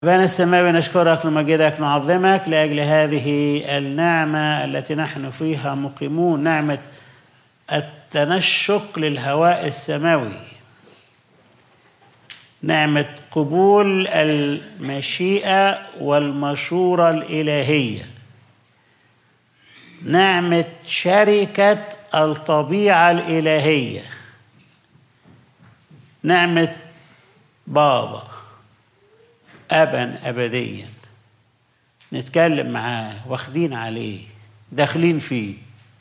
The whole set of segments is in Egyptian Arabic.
أبانا السماوي نشكرك نمجدك نعظمك لأجل هذه النعمة التي نحن فيها مقيمون نعمة التنشق للهواء السماوي نعمة قبول المشيئة والمشورة الإلهية نعمة شركة الطبيعة الإلهية نعمة بابا أبا أبديا نتكلم معاه واخدين عليه داخلين فيه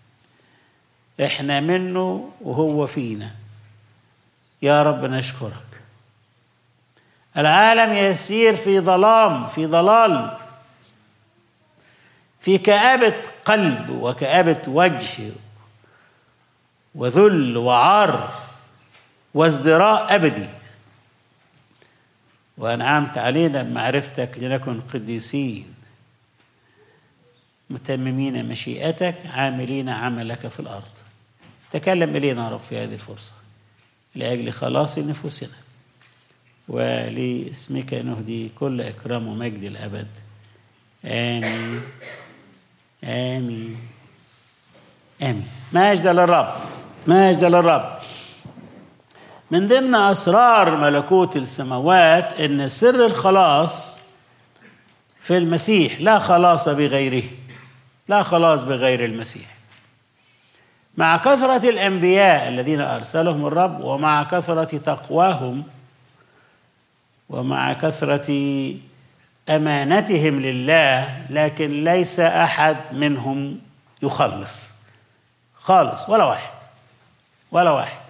احنا منه وهو فينا يا رب نشكرك العالم يسير في ظلام في ضلال في كآبة قلب وكآبة وجه وذل وعار وازدراء أبدي وأنعمت علينا بمعرفتك لنكن قديسين متممين مشيئتك عاملين عملك في الأرض تكلم إلينا يا رب في هذه الفرصة لأجل خلاص نفوسنا ولاسمك نهدي كل إكرام ومجد الأبد آمين آمين آمين مجد للرب مجد للرب من ضمن أسرار ملكوت السماوات إن سر الخلاص في المسيح لا خلاص بغيره لا خلاص بغير المسيح مع كثرة الأنبياء الذين أرسلهم الرب ومع كثرة تقواهم ومع كثرة امانتهم لله لكن ليس احد منهم يخلص خالص ولا واحد ولا واحد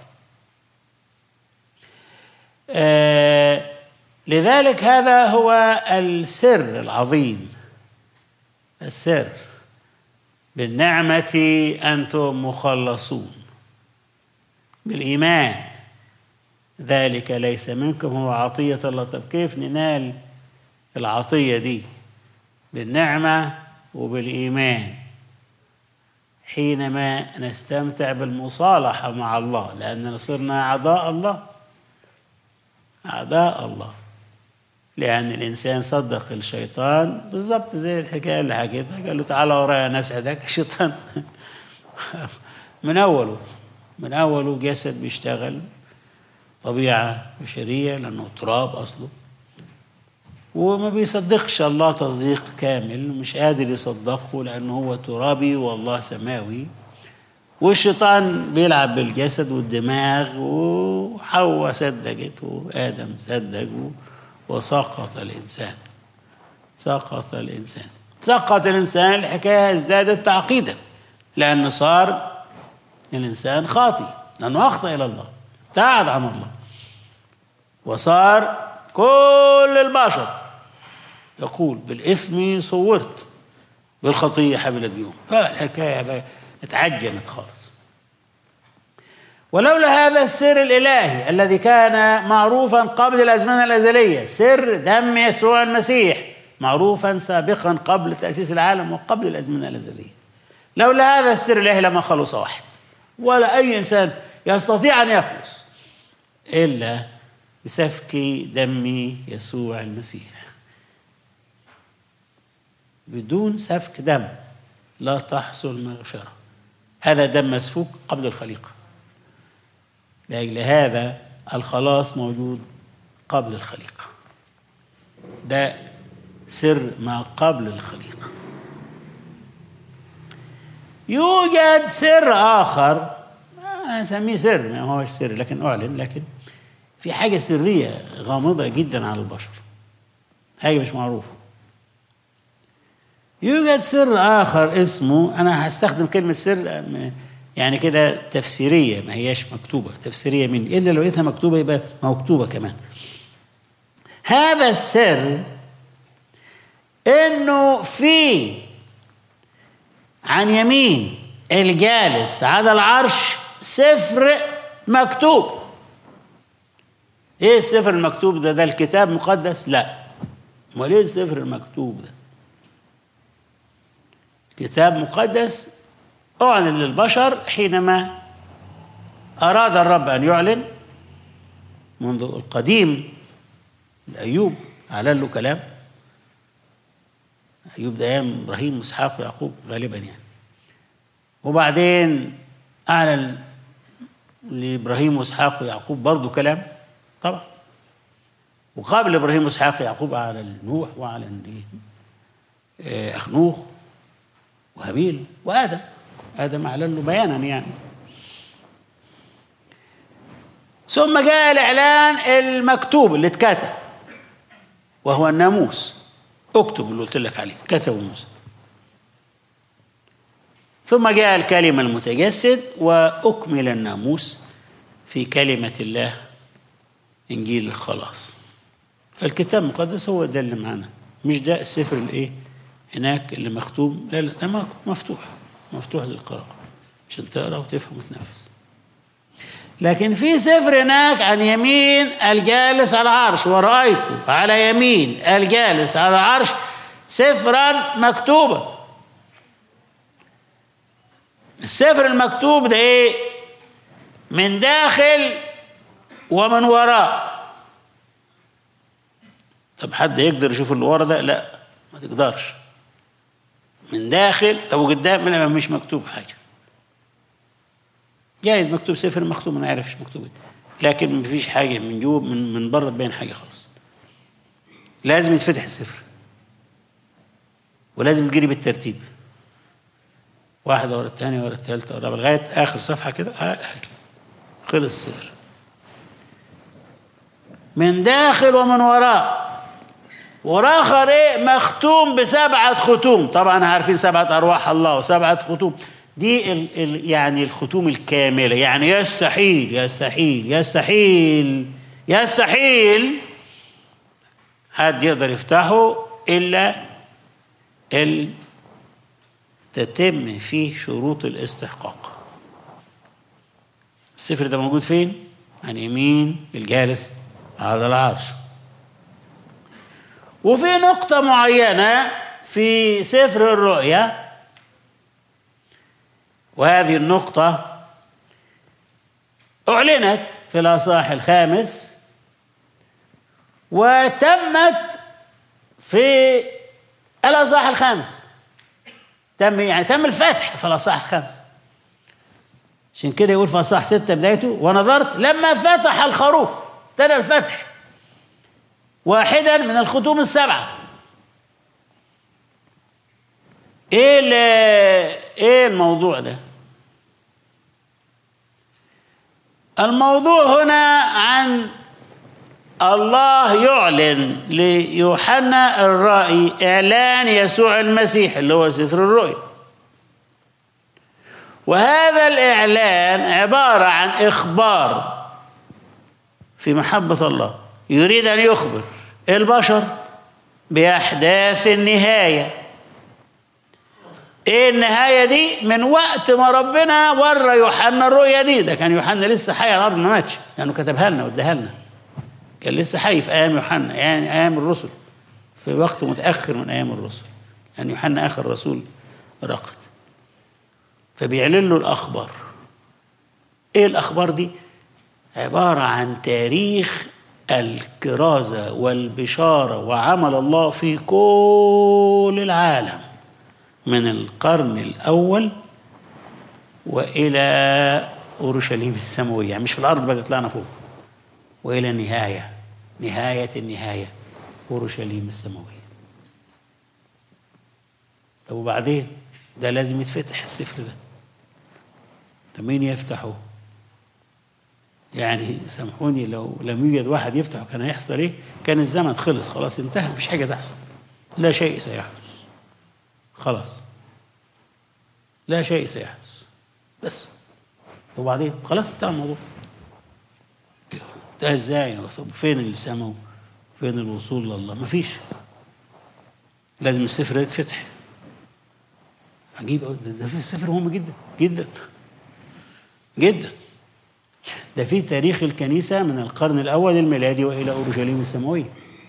آه لذلك هذا هو السر العظيم السر بالنعمة أنتم مخلصون بالإيمان ذلك ليس منكم هو عطية الله طب كيف ننال العطية دي بالنعمة وبالإيمان حينما نستمتع بالمصالحة مع الله لأننا صرنا أعضاء الله أعداء الله لأن الإنسان صدق الشيطان بالضبط زي الحكاية اللي حكيتها قال له تعالى ورايا نسعدك الشيطان من أوله من أوله جسد بيشتغل طبيعة بشرية لأنه تراب أصله وما بيصدقش الله تصديق كامل ومش قادر يصدقه لأنه هو ترابي والله سماوي والشيطان بيلعب بالجسد والدماغ وحواء صدقت وآدم صدق وسقط الإنسان سقط الإنسان سقط الإنسان الحكاية ازدادت تعقيدا لأن صار الإنسان خاطي لأنه أخطأ إلى الله ابتعد عن الله وصار كل البشر يقول بالإثم صورت بالخطية حبلت بيهم الحكاية اتعجنت خالص ولولا هذا السر الإلهي الذي كان معروفا قبل الأزمنة الأزلية سر دم يسوع المسيح معروفا سابقا قبل تأسيس العالم وقبل الأزمنة الأزلية لولا هذا السر الإلهي لما خلص واحد ولا أي إنسان يستطيع أن يخلص إلا بسفك دم يسوع المسيح بدون سفك دم لا تحصل مغفرة هذا دم مسفوك قبل الخليقة لأجل هذا الخلاص موجود قبل الخليقة ده سر ما قبل الخليقة يوجد سر آخر أنا أسميه سر ما هوش سر لكن أعلن لكن في حاجة سرية غامضة جدا على البشر حاجة مش معروفة يوجد سر آخر اسمه أنا هستخدم كلمة سر يعني كده تفسيرية ما هياش مكتوبة تفسيرية من إلا لو لقيتها مكتوبة يبقى مكتوبة كمان هذا السر إنه في عن يمين الجالس على العرش سفر مكتوب ايه السفر المكتوب ده ده الكتاب مقدس لا امال ايه السفر المكتوب ده كتاب مقدس اعلن للبشر حينما اراد الرب ان يعلن منذ القديم لايوب اعلن له كلام أيوب ده أيام إبراهيم وإسحاق ويعقوب غالبا يعني وبعدين أعلن لإبراهيم وإسحاق ويعقوب برضو كلام طبعا وقبل إبراهيم وإسحاق ويعقوب أعلن نوح وأعلن إيه أخنوخ وهابيل وآدم آدم أعلن له بيانا يعني ثم جاء الإعلان المكتوب اللي اتكتب وهو الناموس اكتب اللي قلت لك عليه كتبه موسى ثم جاء الكلمة المتجسد وأكمل الناموس في كلمة الله إنجيل الخلاص فالكتاب المقدس هو ده اللي معانا مش ده السفر الايه هناك اللي مختوم لا لا ده مفتوح مفتوح للقراءة عشان تقرا وتفهم وتنفذ لكن في سفر هناك عن يمين الجالس على العرش ورأيت على يمين الجالس على العرش سفرا مكتوبا السفر المكتوب ده ايه من داخل ومن وراء طب حد يقدر يشوف اللي ورا ده لا ما تقدرش من داخل طب وقدام لا مش مكتوب حاجه جايز مكتوب سفر مكتوب ما نعرفش مكتوب ايه لكن ما فيش حاجه من جوه من من بره تبين حاجه خالص لازم يتفتح السفر ولازم تجري بالترتيب واحده ورا الثانيه ورا الثالثه ورا لغايه اخر صفحه كده آه خلص السفر من داخل ومن وراء وراخر ايه مختوم بسبعه ختوم طبعا عارفين سبعه ارواح الله وسبعه ختوم دي ال ال يعني الختوم الكامله يعني يستحيل يستحيل يستحيل يستحيل حد يقدر يفتحه الا ال تتم فيه شروط الاستحقاق السفر ده موجود فين عن يمين الجالس على العرش وفي نقطة معينة في سفر الرؤيا وهذه النقطة أعلنت في الأصحاح الخامس وتمت في الأصحاح الخامس تم يعني تم الفتح في الأصحاح الخامس عشان كده يقول في أصحاح ستة بدايته ونظرت لما فتح الخروف ابتدى الفتح واحدا من الختوم السبعة ايه ايه الموضوع ده الموضوع هنا عن الله يعلن ليوحنا الرائي اعلان يسوع المسيح اللي هو سفر الرؤيا وهذا الاعلان عباره عن اخبار في محبه الله يريد ان يخبر البشر باحداث النهايه ايه النهايه دي من وقت ما ربنا ورى يوحنا الرؤيا دي ده كان يوحنا لسه حي على الارض ما ماتش لانه كتبها لنا واداها لنا كان لسه حي في ايام يوحنا يعني ايام الرسل في وقت متاخر من ايام الرسل يعني يوحنا اخر رسول رقد فبيعلن له الاخبار ايه الاخبار دي عباره عن تاريخ الكرازه والبشاره وعمل الله في كل العالم من القرن الاول والى اورشليم السماويه يعني مش في الارض بقى طلعنا فوق والى النهايه نهايه النهايه اورشليم السماويه طب وبعدين ده لازم يتفتح السفر ده طب مين يفتحه يعني سامحوني لو لم يوجد واحد يفتحه كان هيحصل ايه كان الزمن خلص خلاص انتهى مفيش حاجه تحصل لا شيء سيحدث خلاص لا شيء سيحدث بس وبعدين خلاص انتهى الموضوع ده ازاي فين السماء فين الوصول لله مفيش لازم السفر ده يتفتح عجيب قوي ده في السفر مهم جدا جدا جدا ده في تاريخ الكنيسة من القرن الأول الميلادي وإلى أورشليم السماوية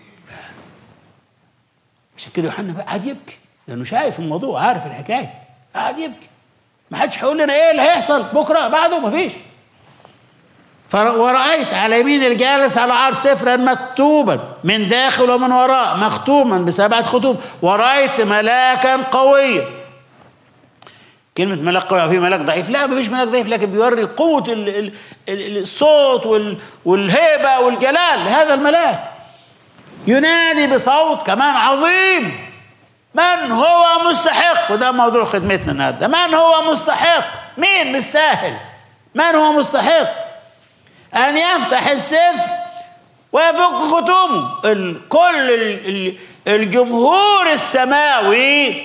عشان كده يوحنا قعد يبكي لأنه شايف الموضوع عارف الحكاية قعد يبكي ما حدش هيقول لنا إيه اللي هيحصل بكرة بعده ما فيش ورأيت على يمين الجالس على عرش سفرا مكتوبا من داخل ومن وراء مختوما بسبعة ختوم ورأيت ملاكا قويا كلمة ملاك قوي في ملاك ضعيف لا ما فيش ملاك ضعيف لكن بيوري قوة ال ال ال الصوت وال والهيبة والجلال لهذا الملاك ينادي بصوت كمان عظيم من هو مستحق وده موضوع خدمتنا النهارده من هو مستحق مين مستاهل من هو مستحق أن يفتح السفر ويفك ختومه كل الجمهور السماوي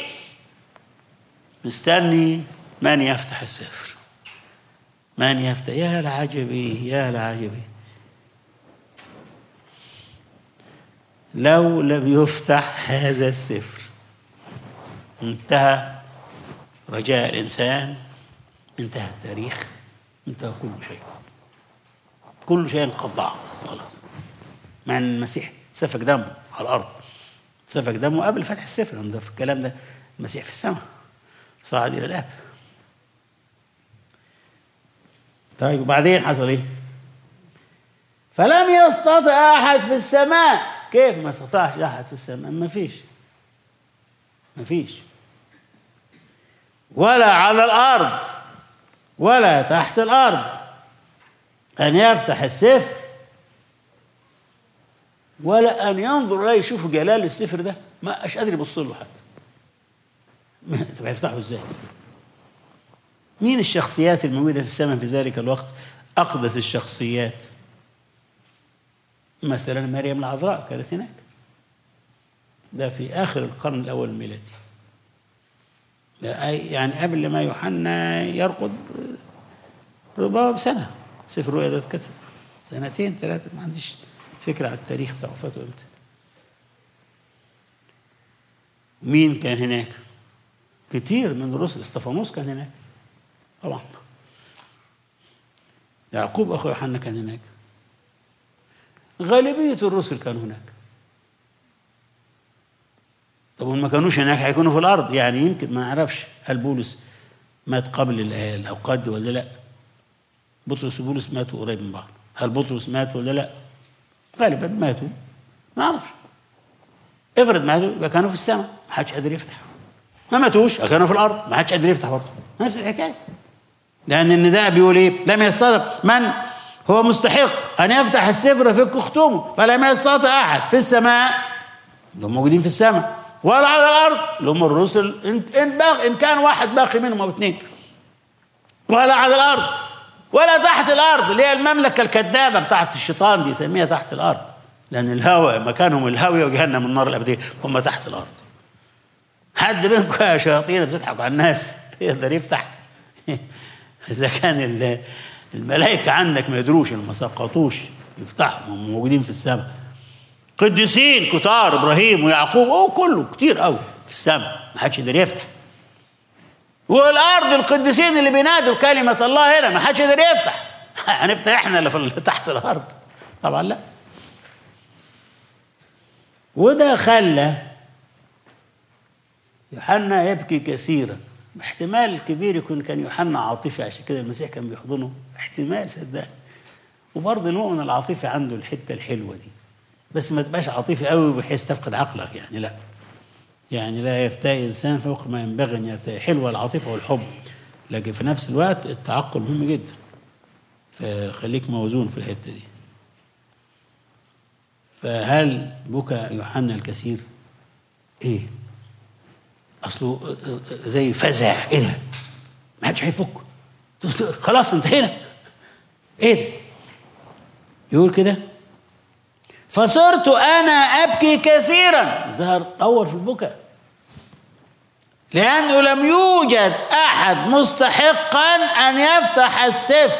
مستني من يفتح السفر من يفتح يا العجبي يا العجبي لو لم يفتح هذا السفر انتهى رجاء الإنسان انتهى التاريخ انتهى كل شيء كل شيء قد ضاع خلاص مع ان المسيح سفك دمه على الارض سفك دمه قبل فتح السفر ده في الكلام ده المسيح في السماء صعد الى الاب طيب وبعدين حصل ايه فلم يستطع احد في السماء كيف ما استطاعش احد في السماء ما فيش ما فيش ولا على الارض ولا تحت الارض أن يفتح السفر ولا أن ينظر لا يشوف جلال السفر ده ما أش قادر يبص له حتى طب هيفتحه ازاي؟ مين الشخصيات الموجودة في السماء في ذلك الوقت؟ أقدس الشخصيات مثلا مريم العذراء كانت هناك ده في آخر القرن الأول الميلادي يعني قبل ما يوحنا يرقد ربما بسنة سفر الرؤيا ده اتكتب سنتين ثلاثة ما عنديش فكرة على التاريخ بتاع وفاته امتى مين كان هناك؟ كتير من الرسل استفانوس كان هناك طبعا يعقوب اخو يوحنا كان هناك غالبية الرسل كانوا هناك طب ما كانوش هناك هيكونوا في الارض يعني يمكن ما اعرفش هل بولس مات قبل الاوقات دي ولا لا بطرس وبولس ماتوا قريب من بعض هل بطرس مات ولا لا غالبا ماتوا ما اعرفش افرض ماتوا يبقى كانوا في السماء ما حدش قادر يفتح ما ماتوش كانوا في الارض ما حدش قادر يفتح برضه نفس الحكايه لان النداء بيقول ايه لم يستطع من هو مستحق ان يفتح السفر في ختومه فلم يستطع احد في السماء اللي هم موجودين في السماء ولا على الارض اللي هم الرسل ان باقي ان كان واحد باقي منهم او اثنين ولا على الارض ولا تحت الارض اللي هي المملكه الكذابه بتاعت الشيطان دي يسميها تحت الارض لان الهوى مكانهم الهاويه وجهنم النار الابديه هم تحت الارض حد منكم يا شياطين بتضحكوا على الناس يقدر يفتح اذا كان الملائكه عندك ما يدروش ما سقطوش يفتحوا هم موجودين في السماء قديسين كتار ابراهيم ويعقوب او كله كتير قوي في السماء ما حدش يقدر يفتح والارض القديسين اللي بينادوا كلمه الله هنا ما حدش يقدر يفتح هنفتح احنا اللي في تحت الارض طبعا لا وده خلى يوحنا يبكي كثيرا احتمال كبير يكون كان يوحنا عاطفي عشان كده المسيح كان بيحضنه احتمال صدقني وبرضه المؤمن العاطفي عنده الحته الحلوه دي بس ما تبقاش عاطفي قوي بحيث تفقد عقلك يعني لا يعني لا يرتقي إنسان فوق ما ينبغي أن يرتقي حلوة العاطفة والحب لكن في نفس الوقت التعقل مهم جدا فخليك موزون في الحتة دي فهل بكى يوحنا الكثير ايه اصله زي فزع ايه ده ما حدش هيفك خلاص انتهينا ايه ده يقول كده فصرت انا ابكي كثيرا ظهر طول في البكاء لانه لم يوجد احد مستحقا ان يفتح السفر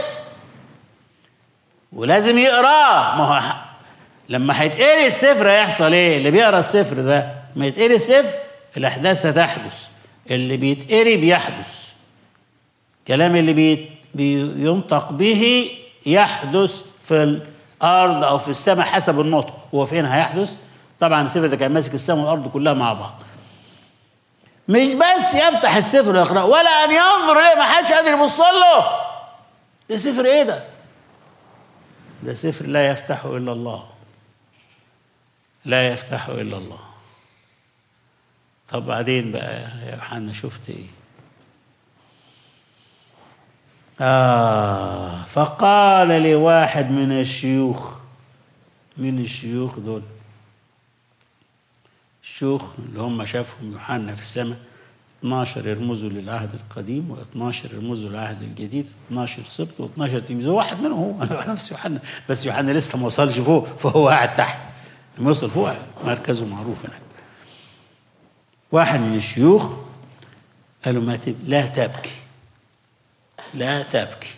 ولازم يقراه ما هو لما هيتقري السفر هيحصل ايه اللي بيقرا السفر ده ما يتقري السفر الاحداث هتحدث اللي بيتقري بيحدث كلام اللي بيت بينطق به يحدث في الارض او في السماء حسب النطق هو فين هيحدث طبعا السفر ده كان ماسك السماء والارض كلها مع بعض مش بس يفتح السفر ويقرا ولا ان ينظر اليه ما حدش قادر يبص له ده سفر ايه ده ده سفر لا يفتحه إلا الله لا يفتحه إلا الله طب بعدين بقى يا يوحنا شفت ايه آه فقال لواحد من الشيوخ من الشيوخ دول الشيوخ اللي هم شافهم يوحنا في السماء 12 يرمزوا للعهد القديم و12 يرمزوا للعهد الجديد 12 سبط و12 تلميذ هو واحد منهم هو انا نفس يوحنا بس يوحنا لسه ما وصلش فوق فهو قاعد تحت لما يوصل فوق مركزه معروف هناك واحد من الشيوخ قالوا ما تب... لا تبكي لا تبكي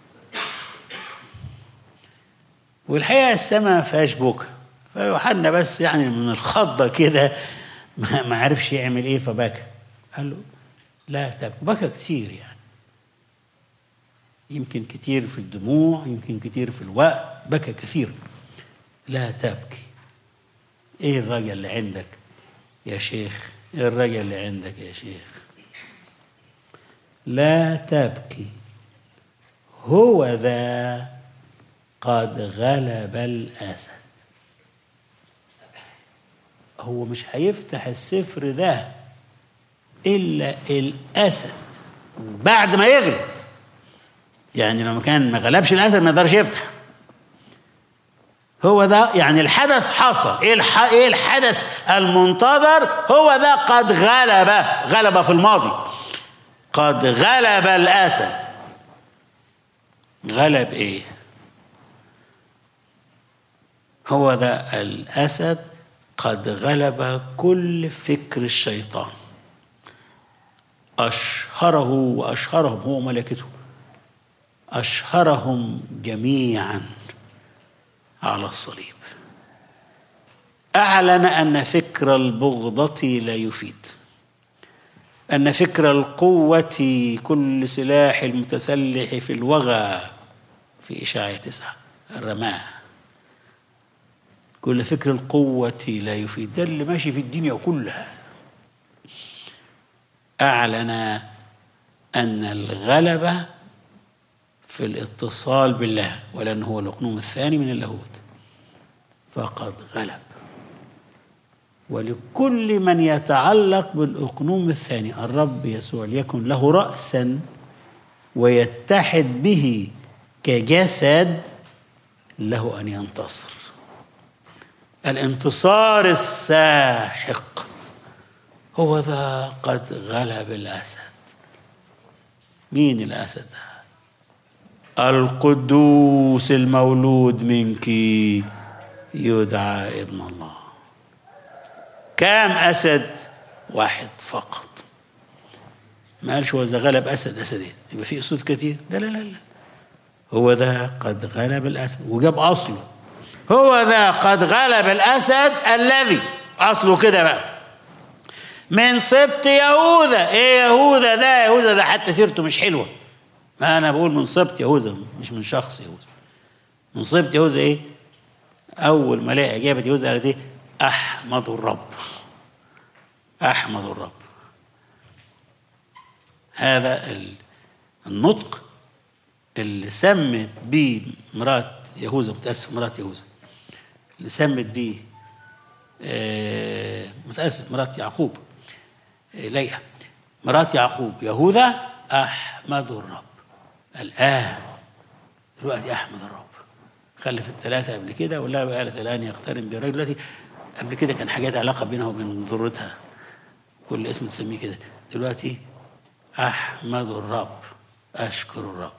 والحقيقه السماء ما فيهاش بكى فيوحنا بس يعني من الخضه كده ما ما عرفش يعمل ايه فبكى قال له لا تبكي بكى كتير يعني يمكن كتير في الدموع يمكن كتير في الوقت بكى كثير لا تبكي ايه الرجل اللي عندك يا شيخ ايه الرجل اللي عندك يا شيخ لا تبكي هو ذا قد غلب الاسد هو مش هيفتح السفر ده الا الاسد بعد ما يغلب يعني لو كان ما غلبش الاسد ما يقدرش يفتح هو ده يعني الحدث حصل ايه الح... ايه الحدث المنتظر هو ده قد غلب غلب في الماضي قد غلب الاسد غلب ايه هو ده الاسد قد غلب كل فكر الشيطان اشهره واشهرهم هو ملكته اشهرهم جميعا على الصليب اعلن ان فكر البغضه لا يفيد ان فكر القوه كل سلاح المتسلح في الوغى في اشاعه تسعه الرماه كل فكر القوه لا يفيد ده اللي ماشي في الدنيا كلها اعلن ان الغلبه في الاتصال بالله ولأنه هو الأقنوم الثاني من اللاهوت فقد غلب ولكل من يتعلق بالأقنوم الثاني الرب يسوع ليكن له رأسا ويتحد به كجسد له أن ينتصر الانتصار الساحق هو ذا قد غلب الأسد مين الأسد هذا القدوس المولود منك يدعى ابن الله كام أسد واحد فقط ما قالش هو إذا غلب أسد أسدين يبقى في أسود كتير لا لا لا لا هو ذا قد غلب الأسد وجاب أصله هو ذا قد غلب الأسد الذي أصله كده بقى من سبط يهوذا ايه يهوذا ده يهوذا ده حتى سيرته مش حلوه ما انا بقول من سبط يهوذا مش من شخص يهوذا من سبط يهوذا ايه اول ما الاقي اجابه يهوذا قالت ايه احمد الرب احمد الرب هذا النطق اللي سمت بيه مرات يهوذا متاسف مرات يهوذا اللي سمت بيه آه متاسف مرات يعقوب آه ليلى مرات يعقوب يهوذا احمد الرب الآن دلوقتي أحمد الرب خلف الثلاثة قبل كده ولا قالت الآن يقترن بالرجل دلوقتي قبل كده كان حاجات علاقة بينها وبين ضرتها كل اسم تسميه كده دلوقتي أحمد الرب أشكر الرب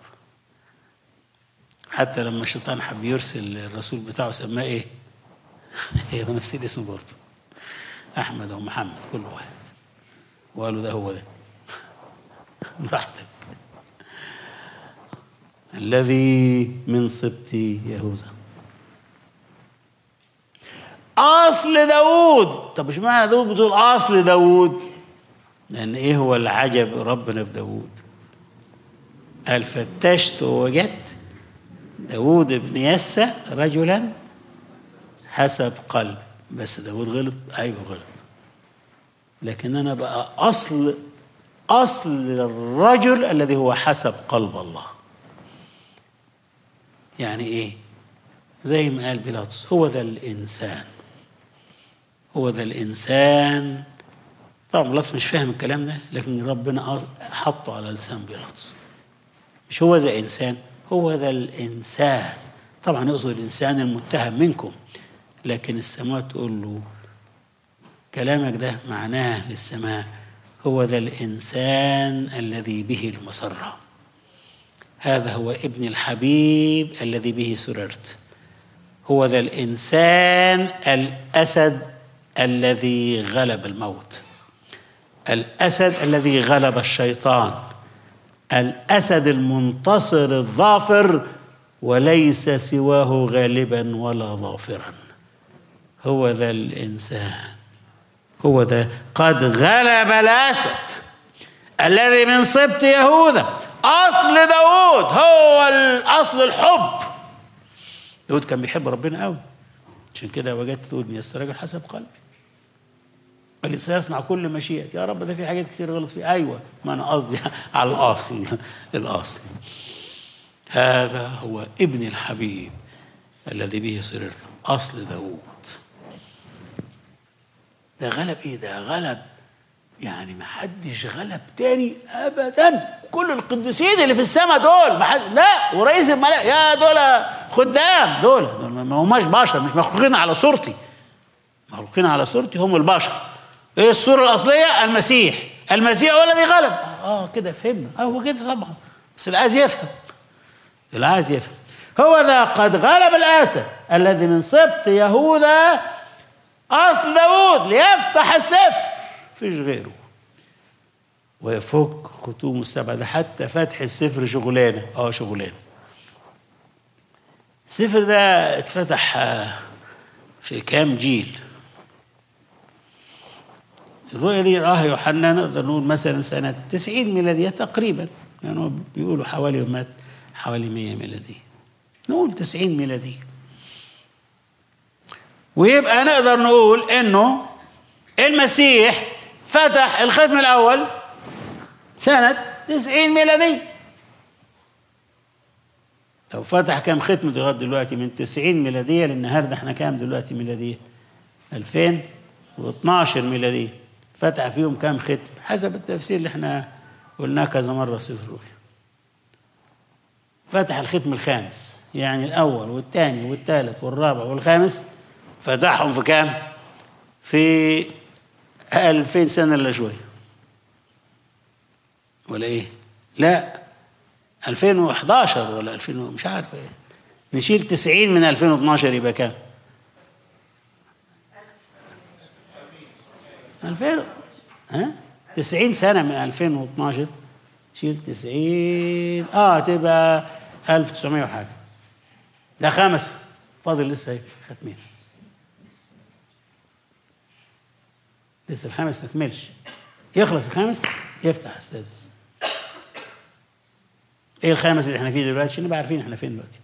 حتى لما الشيطان حب يرسل الرسول بتاعه سماه إيه؟ هو نفس الاسم برضه أحمد ومحمد كل واحد وقالوا ده هو ده براحتك الذي من سبط يهوذا اصل داوود طب مش معنى داوود بتقول اصل داوود لان ايه هو العجب ربنا في داوود قال فتشت ووجدت داوود بن يسى رجلا حسب قلب بس داوود غلط ايوه غلط لكن انا بقى اصل اصل الرجل الذي هو حسب قلب الله يعني ايه زي ما قال بيلاطس هو ذا الإنسان هو ذا الإنسان طبعا بيلاطس مش فاهم الكلام ده لكن ربنا حطه على لسان بيلاطس مش هو ذا إنسان هو ذا الإنسان طبعا يقصد الإنسان المتهم منكم لكن السماء تقول له كلامك ده معناه للسماء هو ذا الإنسان الذي به المسرة هذا هو ابن الحبيب الذي به سررت هو ذا الإنسان الأسد الذي غلب الموت الأسد الذي غلب الشيطان الأسد المنتصر الظافر وليس سواه غالبا ولا ظافرا هو ذا الإنسان هو ذا قد غلب الأسد الذي من سبط يهوذا أصل داود هو الأصل الحب داود كان بيحب ربنا قوي عشان كده وجدت داود يسترجل حسب قلبي قال لي سيصنع كل مشيئتي يا رب ده في حاجات كتير غلط فيه ايوه ما انا قصدي على الاصل الاصل هذا هو ابن الحبيب الذي به سررت اصل داوود ده غلب ايه ده غلب يعني ما حدش غلب تاني ابدا كل القديسين اللي في السماء دول ما حد لا ورئيس الملائكه يا دول خدام دول ما هماش بشر مش مخلوقين على صورتي مخلوقين على صورتي هم البشر ايه الصوره الاصليه المسيح المسيح هو الذي غلب اه كده فهمنا اه هو كده طبعا بس اللي عايز يفهم اللي عايز يفهم هو ذا قد غلب الاسد الذي من سبط يهوذا اصل داوود ليفتح السفر فيش غيره ويفك ختوم السبع ده حتى فتح السفر شغلانه اه شغلانه السفر ده اتفتح في كام جيل الرؤية دي رآها يوحنا نقدر نقول مثلا سنة 90 ميلادية تقريبا لأنه يعني بيقولوا حوالي مات حوالي 100 ميلادية نقول 90 ميلادية ويبقى نقدر نقول إنه المسيح فتح الختم الأول سنة 90 ميلادية لو فتح كام ختم لغاية دلوقتي من 90 ميلادية للنهاردة احنا كام دلوقتي ميلادية 2012 ميلادية فتح فيهم كام ختم حسب التفسير اللي احنا قلناه كذا مرة سفر الرؤيا فتح الختم الخامس يعني الأول والثاني والثالث والرابع والخامس فتحهم في كام؟ في 2000 سنة إلا شوية ولا إيه؟ لا 2011 ولا 2000 مش عارف إيه نشيل 90 من 2012 يبقى كام؟ 2000 ها 90 سنة من 2012 تشيل 90 اه تبقى 1900 وحاجة ده خمس فاضل لسه ايه ختمين لسه الخامس ما كملش يخلص الخامس يفتح السادس ايه الخامس اللي احنا فيه دلوقتي عشان نبقى عارفين احنا فين دلوقتي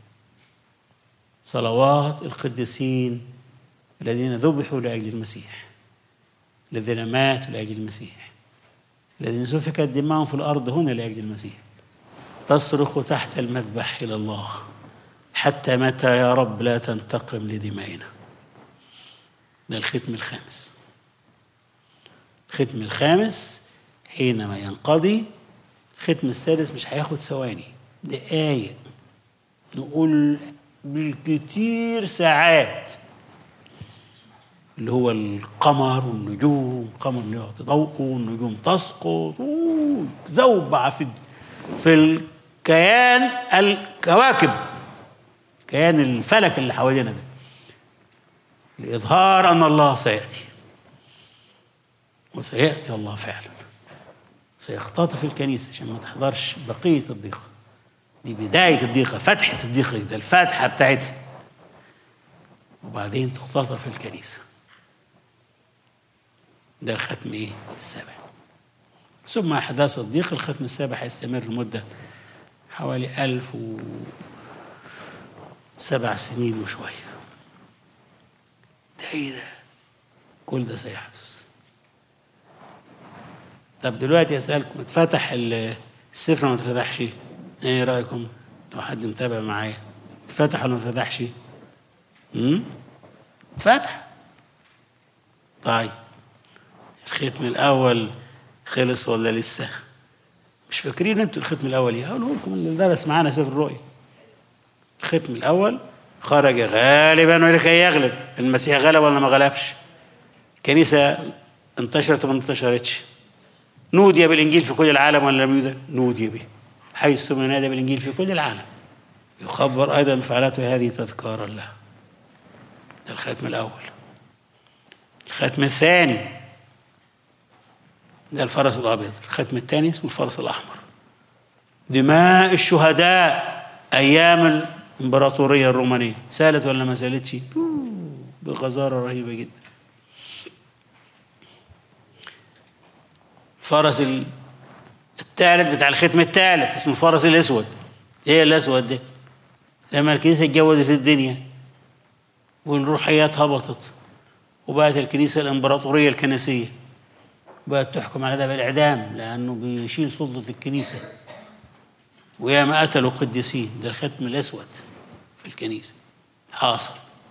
صلوات القديسين الذين ذبحوا لاجل المسيح الذين ماتوا لاجل المسيح الذين سفكت دماؤهم في الارض هنا لاجل المسيح تصرخ تحت المذبح الى الله حتى متى يا رب لا تنتقم لدمائنا ده الختم الخامس الختم الخامس حينما ينقضي الختم السادس مش هياخد ثواني دقايق نقول بالكتير ساعات اللي هو القمر والنجوم القمر اللي يعطي ضوءه والنجوم تسقط زوبعة في في الكيان الكواكب كيان الفلك اللي حوالينا ده لإظهار أن الله سيأتي وسيأتي الله فعلا سيختطف الكنيسة عشان ما تحضرش بقية الضيقة دي بداية الضيقة فتحة الضيقة ده الفاتحة بتاعتها وبعدين تختطف الكنيسة ده الختم ايه السابع ثم أحداث الضيق الختم السابع هيستمر لمدة حوالي ألف وسبع سنين وشوية ده ايه ده كل ده سيحدث طب دلوقتي اسالكم اتفتح السفر ما اتفتحش ايه رايكم لو حد متابع معايا اتفتح ولا ما اتفتحش امم فتح طيب الختم الاول خلص ولا لسه مش فاكرين انتوا الختم الاول ايه هقوله لكم اللي درس معانا سفر الرؤيا الختم الاول خرج غالبا ولكي يغلب المسيح غلب ولا ما غلبش الكنيسه انتشرت وما انتشرتش نودي بالانجيل في كل العالم ولا لم يودى نودي به حيث ثم ينادى بالانجيل في كل العالم يخبر ايضا فعلته هذه تذكارا له ده الختم الاول الختم الثاني ده الفرس الابيض الختم الثاني اسمه الفرس الاحمر دماء الشهداء ايام الامبراطوريه الرومانيه سالت ولا ما سالتش بغزاره رهيبه جدا الفرس الثالث بتاع الختم الثالث اسمه الفرس الاسود ايه الاسود ده لما الكنيسه اتجوزت الدنيا والروحيات هبطت وبقت الكنيسه الامبراطوريه الكنسيه بقت تحكم على ده بالاعدام لانه بيشيل سلطه الكنيسه وياما قتلوا قديسين ده الختم الاسود في الكنيسه حاصل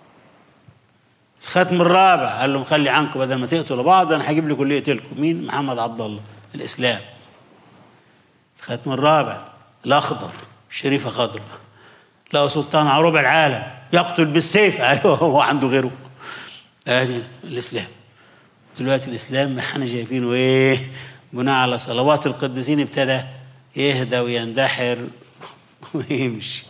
الختم الرابع قال لهم خلي عنكم بدل ما تقتلوا بعض انا هجيب لكم اللي يقتلكم مين محمد عبد الله الاسلام الختم الرابع الاخضر شريفه خضراء له سلطان على ربع العالم يقتل بالسيف ايوه هو عنده غيره ادي الاسلام دلوقتي الاسلام احنا شايفينه ايه بناء على صلوات القديسين ابتدى يهدى ويندحر ويمشي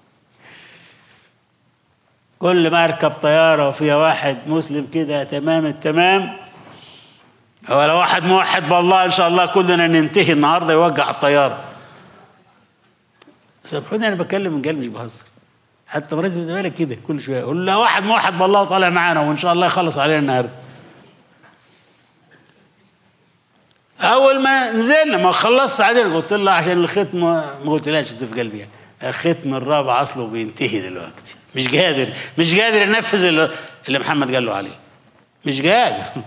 كل ما اركب طياره وفيها واحد مسلم كده تمام التمام ولا واحد موحد بالله ان شاء الله كلنا ننتهي النهارده يوقع الطياره سامحوني انا بتكلم من قلبي مش بهزر حتى مرات في بالك كده كل شويه يقول له واحد موحد بالله طالع معانا وان شاء الله يخلص علينا النهارده اول ما نزلنا ما خلصت علينا قلت له عشان الختم ما قلتلاش انت في قلبي يعني. الختم الرابع اصله بينتهي دلوقتي مش قادر مش قادر ينفذ اللي, اللي محمد قال له عليه مش قادر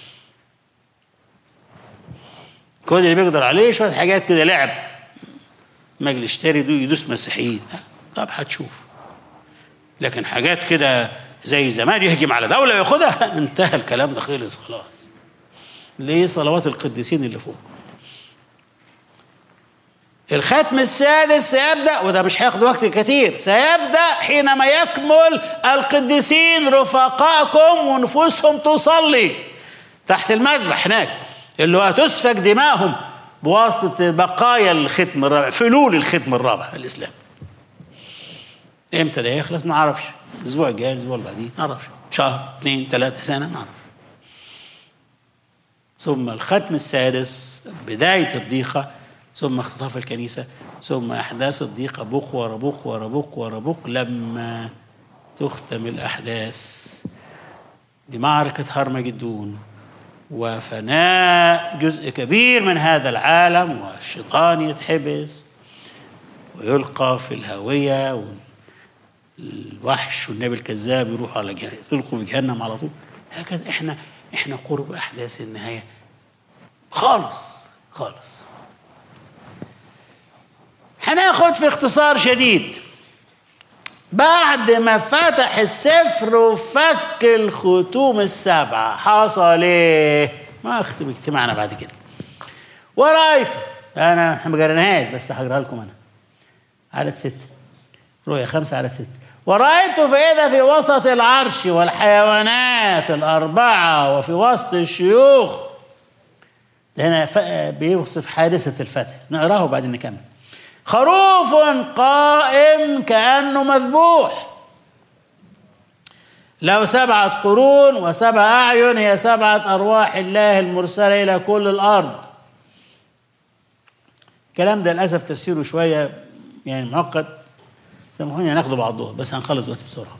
كل اللي بيقدر عليه شويه حاجات كده لعب مجلس اشتري يدوس مسيحيين طب هتشوف لكن حاجات كده زي زمان يهجم على دوله وياخدها انتهى الكلام ده خلص خلاص ليه صلوات القديسين اللي فوق الختم السادس سيبدأ وده مش هياخد وقت كثير سيبدأ حينما يكمل القديسين رفقائكم ونفوسهم تصلي تحت المذبح هناك اللي هو تسفك دماءهم بواسطة بقايا الختم الرابع فلول الختم الرابع الإسلام امتى ده يخلص ما اعرفش الاسبوع الجاي الاسبوع اللي بعديه ما اعرفش شهر اثنين ثلاثة سنة ما اعرف ثم الختم السادس بداية الضيقة ثم اختطاف الكنيسة ثم أحداث الضيقة بوق ورا بوق ورا بوق ورا بوق لما تختم الأحداث بمعركة هرمجدون وفناء جزء كبير من هذا العالم والشيطان يتحبس ويلقى في الهوية والوحش والنبي الكذاب يروح على جهنم يلقوا في جهنم على طول هكذا احنا احنا قرب احداث النهايه خالص خالص هناخد في اختصار شديد بعد ما فتح السفر وفك الختوم السبعة حصل ايه؟ ما اختم اجتماعنا بعد كده ورأيته انا احنا ما قريناهاش بس هقراها لكم انا عدد ستة رؤية خمسة عدد ستة ورأيت فإذا في وسط العرش والحيوانات الأربعة وفي وسط الشيوخ هنا بيوصف حادثة الفتح نقراه وبعدين نكمل خروف قائم كأنه مذبوح له سبعة قرون وسبع أعين هي سبعة أرواح الله المرسلة إلى كل الأرض الكلام ده للأسف تفسيره شوية يعني معقد سامحوني هناخده بعضهم بس هنخلص دلوقتي بسرعة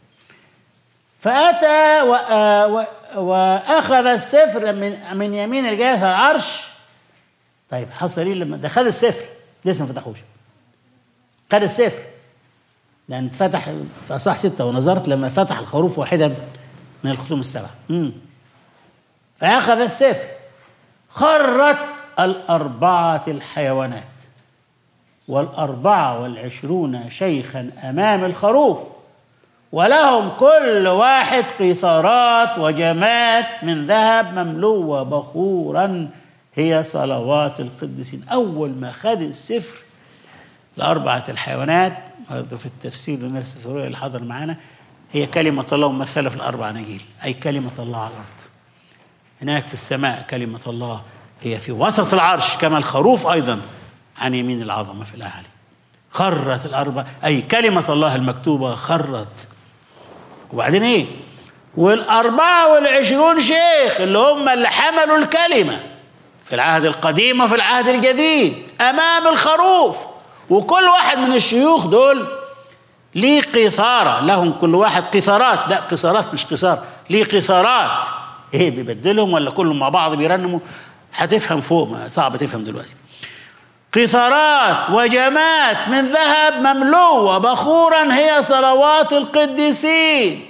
فأتى و... و... وأخذ السفر من من يمين الجالس على العرش طيب حصل إيه لما ده خد السفر لسه ما فتحوش خد السفر لأن اتفتح في أصح ستة ونظرت لما فتح الخروف واحدا من الختوم السبعة مم. فأخذ السفر خرت الأربعة الحيوانات والأربعة والعشرون شيخا أمام الخروف ولهم كل واحد قيثارات وجمات من ذهب مملوة بخورا هي صلوات القديسين أول ما خد السفر لأربعة الحيوانات برضه في التفسير للناس السورية اللي حضر معانا هي كلمة الله ممثلة في الأربع نجيل أي كلمة الله على الأرض هناك في السماء كلمة الله هي في وسط العرش كما الخروف أيضا عن يمين العظمة في الأعلى خرت الأربع أي كلمة الله المكتوبة خرت وبعدين إيه والأربعة والعشرون شيخ اللي هم اللي حملوا الكلمة في العهد القديم وفي العهد الجديد أمام الخروف وكل واحد من الشيوخ دول ليه قيثارة لهم كل واحد قيثارات لا قيثارات مش قيثار ليه قيثارات ايه بيبدلهم ولا كلهم مع بعض بيرنموا هتفهم فوق ما صعب تفهم دلوقتي قيثارات وجمات من ذهب مملوءة بخورا هي صلوات القديسين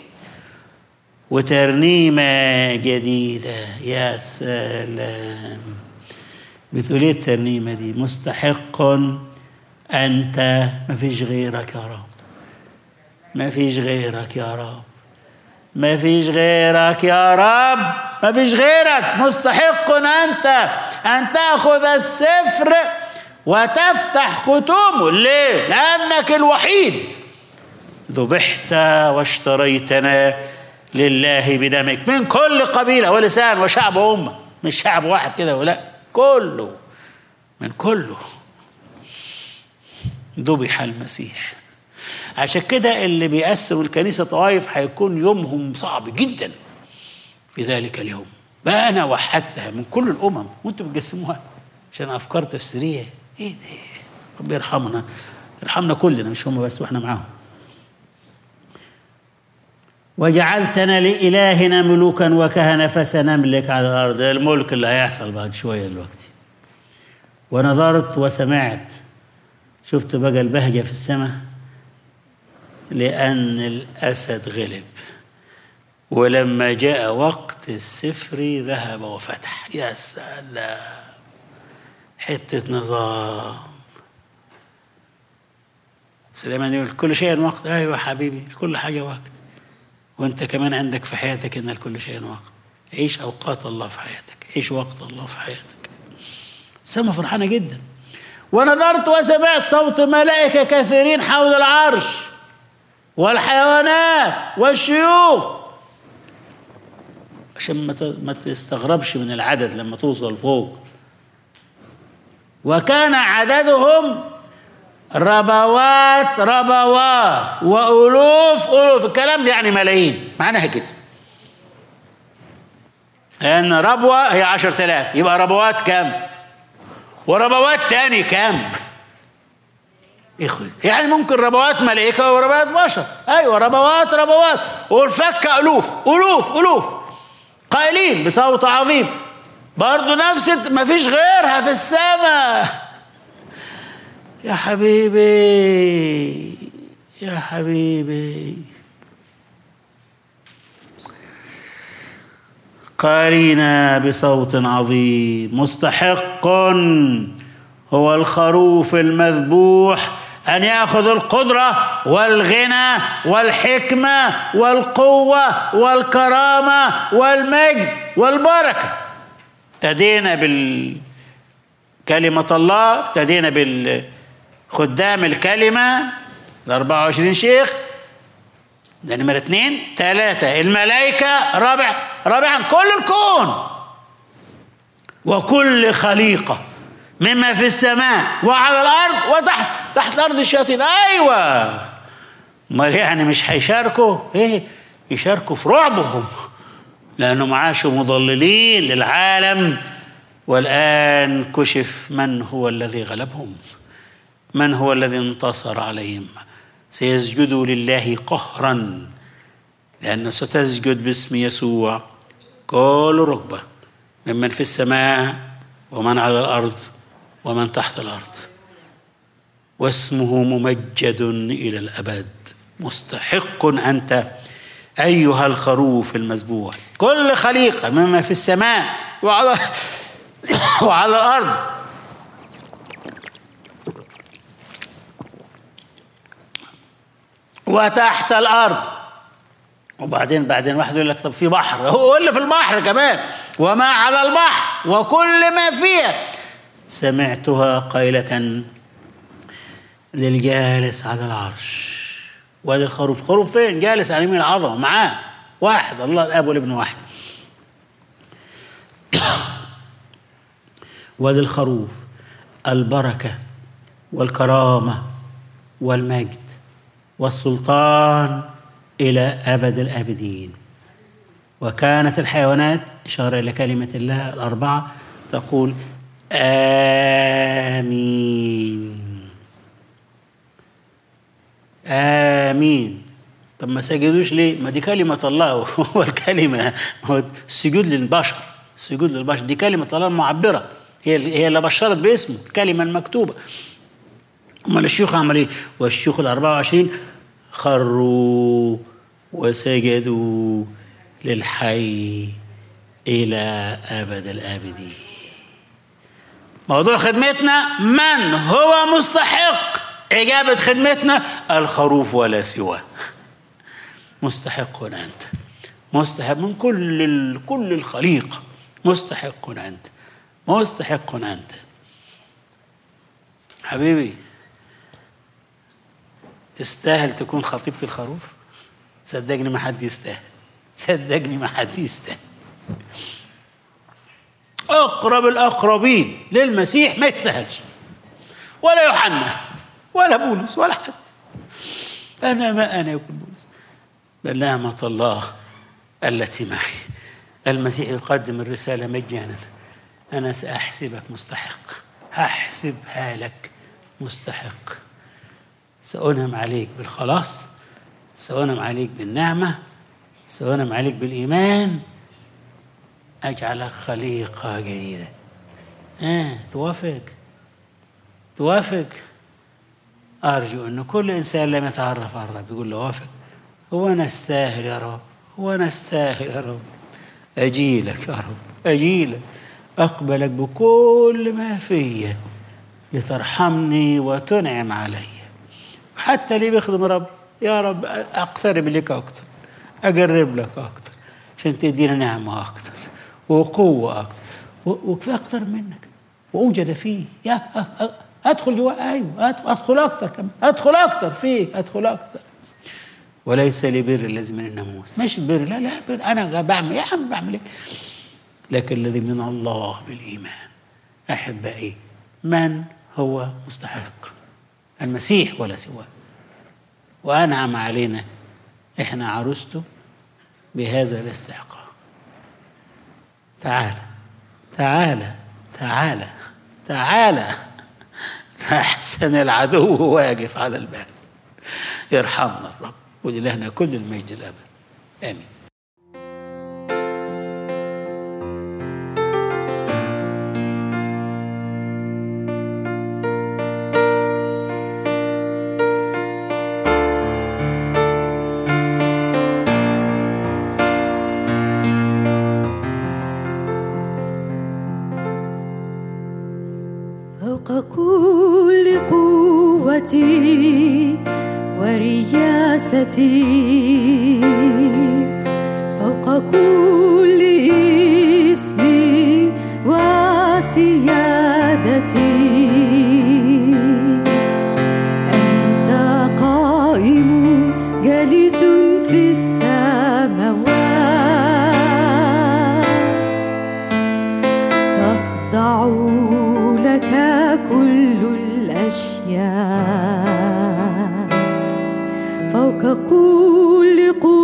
وترنيمة جديدة يا سلام بتقول ايه الترنيمة دي مستحق أنت ما فيش غيرك يا رب ما فيش غيرك يا رب ما فيش غيرك يا رب ما فيش غيرك مستحق أنت أن تأخذ السفر وتفتح ختومه ليه؟ لأنك الوحيد ذبحت واشتريتنا لله بدمك من كل قبيلة ولسان وشعب وأمة مش شعب واحد كده ولا كله من كله ذبح المسيح عشان كده اللي بيقسموا الكنيسة طوائف هيكون يومهم صعب جدا في ذلك اليوم بقى أنا وحدتها من كل الأمم وأنتم بتقسموها عشان أفكار تفسيرية إيه ده ربي يرحمنا يرحمنا كلنا مش هم بس وإحنا معاهم وجعلتنا لإلهنا ملوكا وكهنة فسنملك على الأرض الملك اللي هيحصل بعد شوية دلوقتي ونظرت وسمعت شفت بقى البهجة في السماء لأن الأسد غلب ولما جاء وقت السفر ذهب وفتح يا سلام حتة نظام سليمان يقول كل شيء وقت أيوة حبيبي كل حاجة وقت وانت كمان عندك في حياتك ان لكل شيء وقت عيش اوقات الله في حياتك عيش وقت الله في حياتك السما فرحانه جدا ونظرت وسمعت صوت ملائكه كثيرين حول العرش والحيوانات والشيوخ عشان ما ما تستغربش من العدد لما توصل فوق وكان عددهم ربوات ربوات وألوف ألوف الكلام ده يعني ملايين معناها كده لأن ربوة هي عشر ثلاث يبقى ربوات كام وربوات تاني كام يعني ممكن ربوات ملائكة وربوات بشر أيوة ربوات ربوات والفك ألوف ألوف ألوف قائلين بصوت عظيم برضه نفس ما فيش غيرها في السماء يا حبيبي يا حبيبي قارنا بصوت عظيم مستحق هو الخروف المذبوح ان ياخذ القدره والغنى والحكمه والقوه والكرامه والمجد والبركه ابتدينا بالكلمه الله ابتدينا بال خدام الكلمة ال 24 شيخ ده نمرة اثنين ثلاثة الملائكة رابع رابعا كل الكون وكل خليقة مما في السماء وعلى الأرض وتحت تحت الأرض الشياطين أيوة امال يعني مش هيشاركوا ايه يشاركوا في رعبهم لأنهم عاشوا مضللين للعالم والآن كشف من هو الذي غلبهم من هو الذي انتصر عليهم سيسجدوا لله قهرا لأن ستسجد باسم يسوع كل ركبة ممن في السماء ومن على الأرض ومن تحت الأرض واسمه ممجد إلى الأبد مستحق أنت أيها الخروف المذبوح كل خليقة مما في السماء وعلى وعلى الأرض وتحت الارض وبعدين بعدين واحد يقول لك طب في بحر هو اللي في البحر كمان وما على البحر وكل ما فيها سمعتها قيلة للجالس على العرش وادي الخروف خروف فين جالس على يمين العظمة معاه واحد الله الاب والابن واحد وادي الخروف البركة والكرامة والمجد والسلطان إلى أبد الآبدين وكانت الحيوانات إشارة إلى كلمة الله الأربعة تقول آمين آمين طب ما سجدوش ليه؟ ما دي كلمة الله هو الكلمة هو السجود للبشر السجود للبشر دي كلمة الله المعبرة هي هي اللي بشرت باسمه الكلمة المكتوبة امال الشيوخ عمل ايه؟ والشيوخ ال 24 خروا وسجدوا للحي الى ابد الابدين. موضوع خدمتنا من هو مستحق اجابه خدمتنا الخروف ولا سواه. مستحق انت. مستحق من كل كل الخليقه مستحق انت. مستحق انت. حبيبي تستاهل تكون خطيبة الخروف صدقني ما حد يستاهل صدقني ما حد يستاهل أقرب الأقربين للمسيح ما يستاهلش ولا يوحنا ولا بولس ولا حد أنا ما أنا يقول بولس بل نعمة الله التي معي المسيح يقدم الرسالة مجانا أنا سأحسبك مستحق هحسبها لك مستحق سأنعم عليك بالخلاص سأنعم عليك بالنعمة سأنعم عليك بالإيمان أجعلك خليقة جديدة آه توافق توافق أرجو أن كل إنسان لم يتعرف على الرب يقول له وافق هو أنا أستاهل يا رب هو أنا أستاهل يا رب أجيلك يا رب أجيلك أقبلك بكل ما فيا لترحمني وتنعم علي حتى اللي بيخدم رب يا رب اقترب لك اكتر اقرب لك اكتر عشان تدينا نعمه اكتر وقوه اكتر وكفي اكتر منك واوجد فيه يا ادخل جوا ايوه ادخل اكتر كمان ادخل اكتر فيك ادخل اكتر وليس لبر الذي من الناموس مش بر لا لا بر انا بعمل يا عم بعمل ايه لكن الذي من الله بالايمان احبائي من هو مستحق المسيح ولا سواه وأنعم علينا إحنا عروسته بهذا الاستحقاق تعالى تعالى تعالى تعالى أحسن العدو واقف على الباب يرحمنا الرب ولله كل المجد الأبد آمين فوق كل قوتي ورياستي فوق كل اسم وسيادتي أنت قائم جالس في السماوات تخضع لك كل الأشياء فوق كل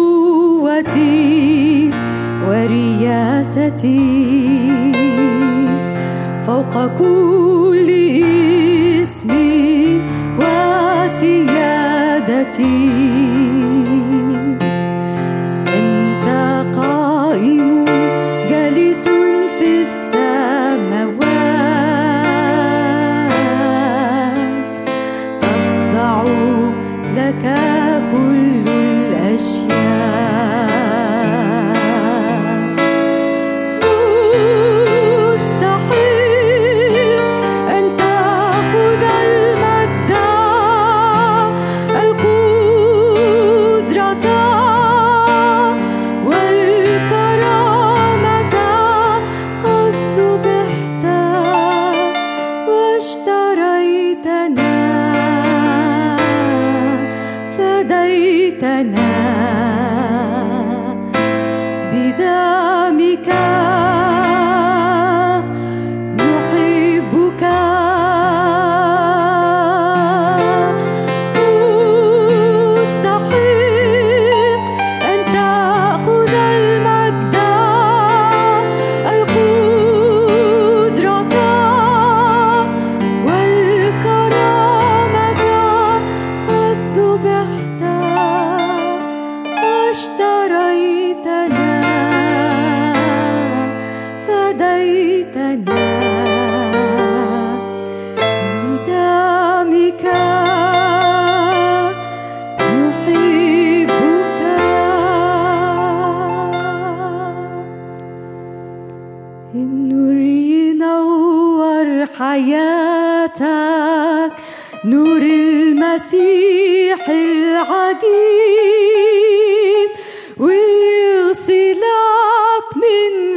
قوتي ورياستي فوق كل اسم وسيادتي أنت قائم جالس في السماوات تخضع لك كل الأشياء مستحيل أن تأخذ المجد حياتك نور المسيح العجيب ويغسلك من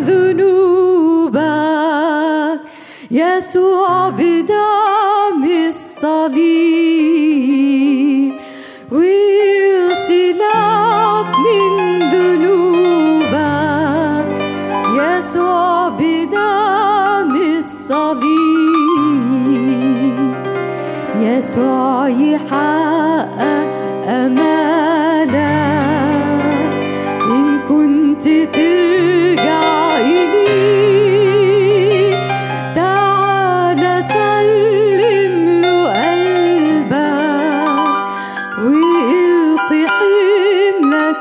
ذنوبك يسوع بدم الصليب ويغسلك من ذنوبك يسوع بدم الصليب يسوع يحقق أمالك إن كنت ترجع إليه تعال سلم له قلبك وإلقي حملك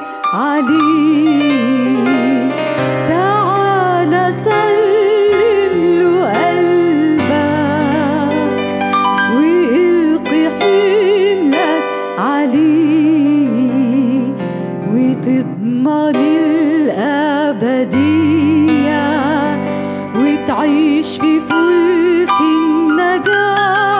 عليه تعال سلم له قلبك وإلقي حملك عليه وتضمن الأبدية وتعيش في فلك النجاة